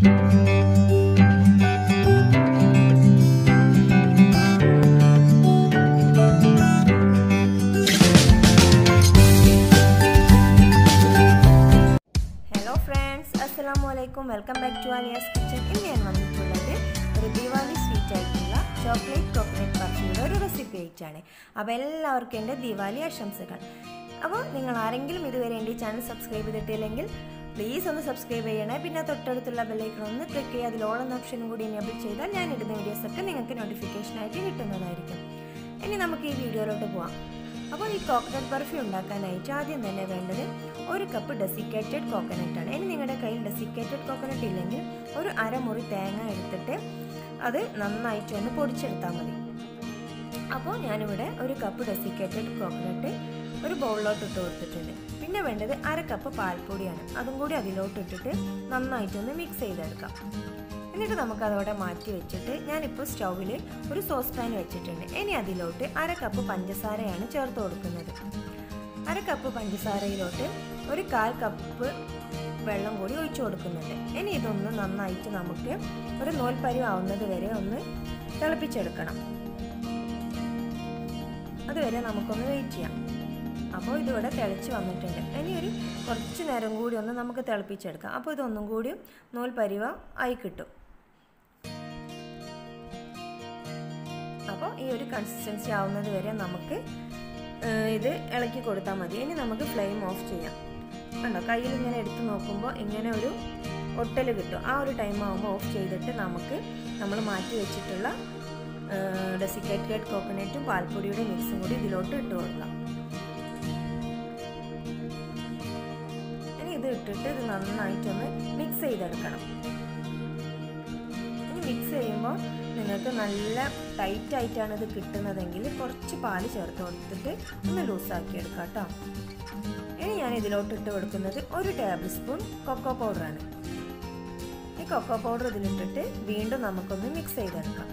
hello friends അസ്സലാമു അലൈക്കും welcome back to Alia's kitchen ഇന്ന് ഞാൻ വന്നിട്ടുള്ളത് ഒരു ദിവാലി സ്വീറ്റ് ആയിട്ടുള്ള ചോക്ലേറ്റ് കോക്കനട്ട് ബർഫിയുടെ ഒരു റെസിപ്പി ആയിട്ടാണ് അപ്പോൾ എല്ലാവർക്കും എൻ്റെ ദിവാലി ആശംസകൾ അപ്പോൾ നിങ്ങൾ ആരെങ്കിലും ഇതുവരെ എൻ്റെ ഈ ചാനൽ സബ്സ്ക്രൈബ് ചെയ്തിട്ടില്ലെങ്കിൽ പ്ലീസ് ഒന്ന് സബ്സ്ക്രൈബ് ചെയ്യണേ പിന്നെ തൊട്ടടുത്തുള്ള ബെല്ലൈക്കൺ ഒന്ന് ക്ലിക്ക് ചെയ്യുക അതിൽ ഓളം ഓപ്ഷനും കൂടി എനേബിൾ ചെയ്താൽ ഞാൻ ഇടുന്ന വീഡിയോസൊക്കെ നിങ്ങൾക്ക് നോട്ടിഫിക്കേഷനായിട്ട് കിട്ടുന്നതായിരിക്കും ഇനി നമുക്ക് ഈ വീഡിയോയിലോട്ട് പോവാം അപ്പോൾ ഈ കോക്കനട്ട് ബർഫി ഉണ്ടാക്കാനായിട്ട് ആദ്യം തന്നെ വേണ്ടത് ഒരു കപ്പ് ഡെസിക്കേറ്റഡ് കോക്കനട്ട് ആണ് ഇനി നിങ്ങളുടെ കയ്യിൽ ഡെസിക്കേറ്റഡ് കോക്കനട്ട് ഇല്ലെങ്കിൽ ഒരു അരമുറി തേങ്ങ എടുത്തിട്ട് അത് നന്നായിട്ട് ഒന്ന് പൊടിച്ചെടുത്താൽ മതി അപ്പോൾ ഞാനിവിടെ ഒരു കപ്പ് ഡെസിക്കേറ്റഡ് കോക്കനട്ട് ഒരു ബൗളിലോട്ട് ഇട്ട് കൊടുത്തിട്ടുണ്ട് പിന്നെ വേണ്ടത് അര കപ്പ് പാൽപ്പൊടിയാണ് അതും കൂടി അതിലോട്ട് ഇട്ടിട്ട് നന്നായിട്ടൊന്ന് മിക്സ് ചെയ്തെടുക്കാം എന്നിട്ട് നമുക്ക് അതോടെ മാറ്റി വെച്ചിട്ട് ഞാനിപ്പോൾ സ്റ്റൗവിൽ ഒരു സോസ് പാൻ വെച്ചിട്ടുണ്ട് ഇനി അതിലോട്ട് അര കപ്പ് പഞ്ചസാരയാണ് ചേർത്ത് കൊടുക്കുന്നത് അര കപ്പ് പഞ്ചസാരയിലോട്ട് ഒരു കാൽ കപ്പ് വെള്ളം കൂടി ഒഴിച്ചു കൊടുക്കുന്നുണ്ട് ഇനി ഇതൊന്ന് നന്നായിട്ട് നമുക്ക് ഒരു നൂൽപ്പരി ആവുന്നത് വരെ ഒന്ന് തിളപ്പിച്ചെടുക്കണം അതുവരെ നമുക്കൊന്ന് വെയിറ്റ് ചെയ്യാം അപ്പോൾ ഇതിവിടെ തിളച്ച് വന്നിട്ടുണ്ട് ഇനി ഒരു കുറച്ച് നേരം കൂടി ഒന്ന് നമുക്ക് തിളപ്പിച്ചെടുക്കാം അപ്പോൾ ഇതൊന്നും കൂടി നൂൽ പരിവ ആയി കിട്ടും അപ്പോൾ ഈ ഒരു കൺസിസ്റ്റൻസി ആവുന്നത് വരെ നമുക്ക് ഇത് ഇളക്കി കൊടുത്താൽ മതി ഇനി നമുക്ക് ഫ്ലെയിം ഓഫ് ചെയ്യാം കണ്ടോ കയ്യിൽ ഇങ്ങനെ എടുത്ത് നോക്കുമ്പോൾ ഇങ്ങനെ ഒരു ഒട്ടൽ കിട്ടും ആ ഒരു ടൈം ആകുമ്പോൾ ഓഫ് ചെയ്തിട്ട് നമുക്ക് നമ്മൾ മാറ്റി വെച്ചിട്ടുള്ള ഡെസിക്കേറ്റഡ് കോക്കനറ്റും പാൽപ്പൊടിയുടെ മിക്സും കൂടി ഇതിലോട്ട് ഇട്ട് കൊടുക്കാം ഇനി ഇത് ഇട്ടിട്ട് ഇത് നന്നായിട്ടൊന്ന് മിക്സ് ചെയ്തെടുക്കണം ഇനി മിക്സ് ചെയ്യുമ്പോൾ നിങ്ങൾക്ക് നല്ല ടൈറ്റ് ആയിട്ടാണ് ഇത് കിട്ടുന്നതെങ്കിൽ കുറച്ച് പാല് ചേർത്ത് കൊടുത്തിട്ട് ഒന്ന് ലൂസാക്കി എടുക്കാം കേട്ടോ ഇനി ഞാൻ ഇതിലോട്ട് ഇട്ട് കൊടുക്കുന്നത് ഒരു ടേബിൾ സ്പൂൺ കൊക്കോ പൗഡറാണ് ഈ കൊക്കോ പൗഡർ ഇതിലിട്ടിട്ട് വീണ്ടും നമുക്കൊന്ന് മിക്സ് ചെയ്തെടുക്കാം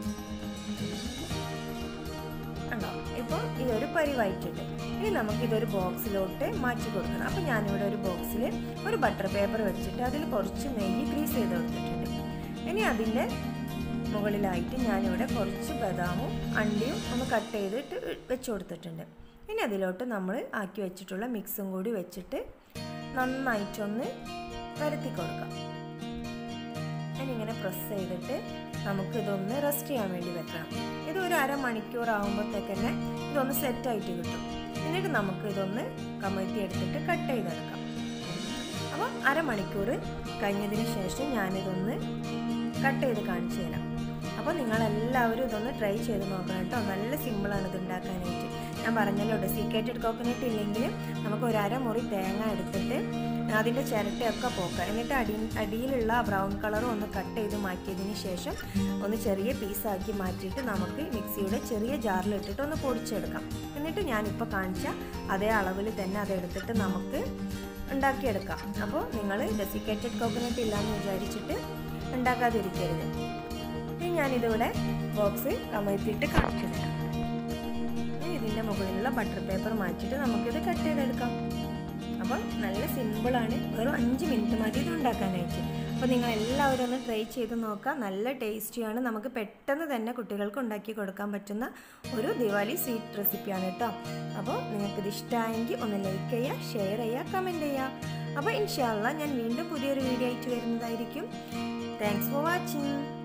കണ്ടോ ഇപ്പോൾ ഈ ഒരു പരിവായിട്ടുണ്ട് ഇനി നമുക്ക് ഇതൊരു ബോക്സിലോട്ട് മാറ്റി കൊടുക്കണം അപ്പോൾ ഞാനിവിടെ ഒരു ബോക്സിൽ ഒരു ബട്ടർ പേപ്പർ വെച്ചിട്ട് അതിൽ കുറച്ച് നെയ്യ് ഗ്രീസ് ചെയ്ത് കൊടുത്തിട്ടുണ്ട് ഇനി അതിൻ്റെ മുകളിലായിട്ട് ഞാനിവിടെ കുറച്ച് ബദാമും അണ്ടിയും ഒന്ന് കട്ട് ചെയ്തിട്ട് വെച്ച് കൊടുത്തിട്ടുണ്ട് ഇനി അതിലോട്ട് നമ്മൾ ആക്കി വെച്ചിട്ടുള്ള മിക്സും കൂടി വെച്ചിട്ട് നന്നായിട്ടൊന്ന് പരത്തി കൊടുക്കാം ഞാനിങ്ങനെ പ്രസ് ചെയ്തിട്ട് നമുക്കിതൊന്ന് റെസ്റ്റ് ചെയ്യാൻ വേണ്ടി വെക്കണം ഇത് ഒരു അരമണിക്കൂർ ആകുമ്പോഴത്തേക്ക് തന്നെ ഇതൊന്ന് സെറ്റായിട്ട് കിട്ടും എന്നിട്ട് നമുക്ക് ഇതൊന്ന് കമഴ്ത്തി എടുത്തിട്ട് കട്ട് ചെയ്തെടുക്കാം അപ്പോൾ അരമണിക്കൂർ കഴിഞ്ഞതിന് ശേഷം ഞാനിതൊന്ന് കട്ട് ചെയ്ത് കാണിച്ചു തരാം അപ്പോൾ നിങ്ങളെല്ലാവരും ഇതൊന്ന് ട്രൈ ചെയ്ത് നോക്കണം കേട്ടോ നല്ല സിമ്പിളാണ് ഇത് ഉണ്ടാക്കാനായിട്ട് ഞാൻ പറഞ്ഞല്ലോ ഡെസിക്കേറ്റഡ് കോക്കനട്ട് ഇല്ലെങ്കിൽ നമുക്ക് ഒരു അരമുറി തേങ്ങ എടുത്തിട്ട് അതിൻ്റെ ചിരട്ടയൊക്കെ പോക്കുക എന്നിട്ട് അടി അടിയിലുള്ള ബ്രൗൺ കളറും ഒന്ന് കട്ട് ചെയ്ത് മാറ്റിയതിന് ശേഷം ഒന്ന് ചെറിയ പീസാക്കി മാറ്റിയിട്ട് നമുക്ക് മിക്സിയുടെ ചെറിയ ജാറിലിട്ടിട്ട് ഒന്ന് പൊടിച്ചെടുക്കാം എന്നിട്ട് ഞാനിപ്പോൾ കാണിച്ച അതേ അളവിൽ തന്നെ അതെടുത്തിട്ട് നമുക്ക് ഉണ്ടാക്കിയെടുക്കാം അപ്പോൾ നിങ്ങൾ ഡെസിക്കേറ്റഡ് കോക്കനട്ട് ഇല്ലയെന്ന് വിചാരിച്ചിട്ട് ഉണ്ടാക്കാതിരിക്കരുത് ഇനി ഞാനിതിവിടെ ബോക്സ് കമഴ്ത്തിയിട്ട് കാണിച്ചു തരാം ഇതിൻ്റെ മുകളിലുള്ള ബട്ടർ പേപ്പർ മാറ്റിയിട്ട് നമുക്കിത് കട്ട് ചെയ്തെടുക്കാം അപ്പോൾ നല്ല സിമ്പിളാണ് വെറും അഞ്ച് മിനിറ്റ് മതി ഇത് ഉണ്ടാക്കാനായിട്ട് അപ്പോൾ നിങ്ങൾ എല്ലാവരും ഒന്ന് ട്രൈ ചെയ്ത് നോക്കാം നല്ല ടേസ്റ്റിയാണ് നമുക്ക് പെട്ടെന്ന് തന്നെ കുട്ടികൾക്ക് ഉണ്ടാക്കി കൊടുക്കാൻ പറ്റുന്ന ഒരു ദിവാലി സ്വീറ്റ് റെസിപ്പിയാണ് കേട്ടോ അപ്പോൾ നിങ്ങൾക്കിത് ഇഷ്ടമായെങ്കിൽ ഒന്ന് ലൈക്ക് ചെയ്യുക ഷെയർ ചെയ്യുക കമൻറ്റ് ചെയ്യുക അപ്പോൾ ഇൻഷാല്ല ഞാൻ വീണ്ടും പുതിയൊരു വീഡിയോ ആയിട്ട് വരുന്നതായിരിക്കും താങ്ക്സ് ഫോർ വാച്ചിങ്